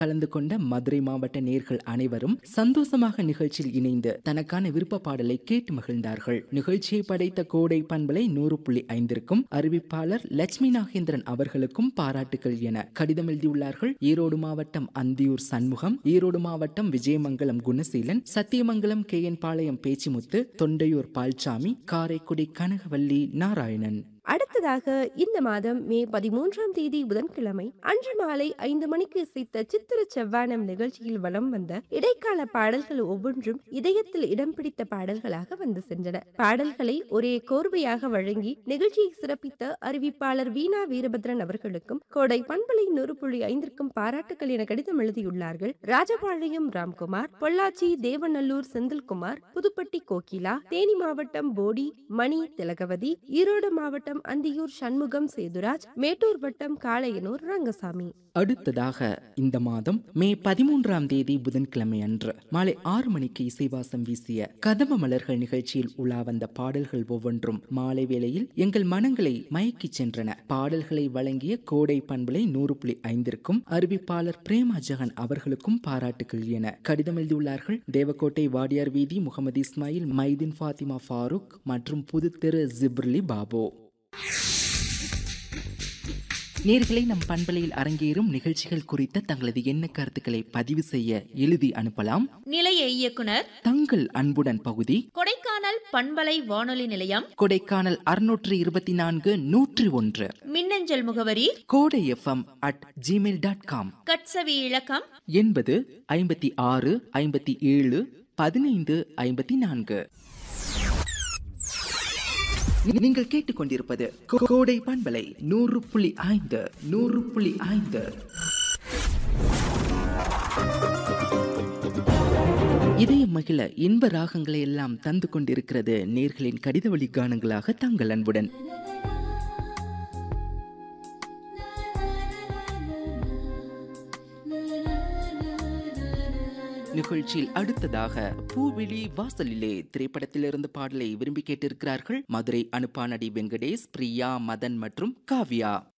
கலந்து கொண்ட மதுரை மாவட்ட நேர்கள் அனைவரும் சந்தோஷமாக நிகழ்ச்சியில் இணைந்து தனக்கான விருப்ப பாடலை கேட்டு மகிழ்ந்தார்கள் நிகழ்ச்சியை படைத்த கோடை பண்பலை நூறு புள்ளி ஐந்திற்கும் அறிவிப்பாளர் லட்சுமி நாகேந்திரன் அவர்களுக்கும் பாராட்டுகள் என கடிதம் எழுதியுள்ளார்கள் ஈரோடு மாவட்டம் அந்தியூர் சண்முகம் ஈரோடு மாவட்டம் விஜயமங்கலம் குணசீலன் சத்தியமங்கலம் கே என் பாளையம் பேச்சிமுத்து தொண்டையூர் பால்சாமி காரைக்குடி கனகவல்லி நாராயணன் அடுத்ததாக இந்த மாதம் மே பதிமூன்றாம் தேதி புதன்கிழமை அன்று மாலை ஐந்து மணிக்கு இசைத்த சித்திர செவ்வானம் நிகழ்ச்சியில் வலம் வந்த இடைக்கால பாடல்கள் ஒவ்வொன்றும் இதயத்தில் இடம் பிடித்த பாடல்களாக வந்து சென்றன பாடல்களை ஒரே கோர்வையாக வழங்கி நிகழ்ச்சியை சிறப்பித்த அறிவிப்பாளர் வீணா வீரபத்ரன் அவர்களுக்கும் கோடை பண்பலை நூறு புள்ளி ஐந்திற்கும் பாராட்டுக்கள் என கடிதம் எழுதியுள்ளார்கள் ராஜபாளையம் ராம்குமார் பொள்ளாச்சி தேவநல்லூர் செந்தில்குமார் புதுப்பட்டி கோகிலா தேனி மாவட்டம் போடி மணி திலகவதி ஈரோடு மாவட்டம் அந்தியூர் சண்முகம் சேதுராஜ் மேட்டூர் வட்டம் காளையனூர் ரங்கசாமி அடுத்ததாக இந்த மாதம் மே பதிமூன்றாம் தேதி புதன்கிழமை அன்று மாலை ஆறு மணிக்கு இசைவாசம் வீசிய கதம்ப மலர்கள் நிகழ்ச்சியில் உலா வந்த பாடல்கள் ஒவ்வொன்றும் மாலை வேளையில் எங்கள் மனங்களை மயக்கிச் சென்றன பாடல்களை வழங்கிய கோடை பண்பலை நூறு புள்ளி ஐந்திற்கும் அறிவிப்பாளர் பிரேமா ஜெகன் அவர்களுக்கும் பாராட்டுகள் என கடிதம் எழுதியுள்ளார்கள் தேவக்கோட்டை வாடியார் வீதி முகமது இஸ்மாயில் மைதீன் ஃபாத்திமா ஃபாரூக் மற்றும் புதுத்தெரு ஜிப்ரிலி பாபு நேர்களை நம் பண்பலையில் அரங்கேறும் நிகழ்ச்சிகள் குறித்த தங்களது எண்ண கருத்துக்களை பதிவு செய்ய எழுதி அனுப்பலாம் நிலைய இயக்குனர் தங்கள் அன்புடன் பகுதி கொடைக்கானல் பண்பலை வானொலி நிலையம் கொடைக்கானல் அறுநூற்று இருபத்தி நான்கு நூற்றி ஒன்று மின்னஞ்சல் முகவரி Kodai FM at Gmail dot com கட்சவி இலக்கம் எண்பது ஐம்பத்தி ஆறு ஐம்பத்தி ஏழு பதினைந்து ஐம்பத்தி நான்கு நீங்கள் கேட்டுக்கொண்டிருப்பது கோ- கோடை பண்பலை நூறு புள்ளி ஐந்து நூறு புள்ளி ஐந்து இதயம் மகிழ இன்ப ராகங்களை எல்லாம் தந்து கொண்டிருக்கிறது நேர்களின் கடித வழி கானங்களாக தங்கள் அன்புடன் நிகழ்ச்சியில் அடுத்ததாக பூவிழி வாசலிலே திரைப்படத்திலிருந்து பாடலை விரும்பி கேட்டிருக்கிறார்கள் மதுரை அனுப்பானடி வெங்கடேஷ் பிரியா மதன் மற்றும் காவ்யா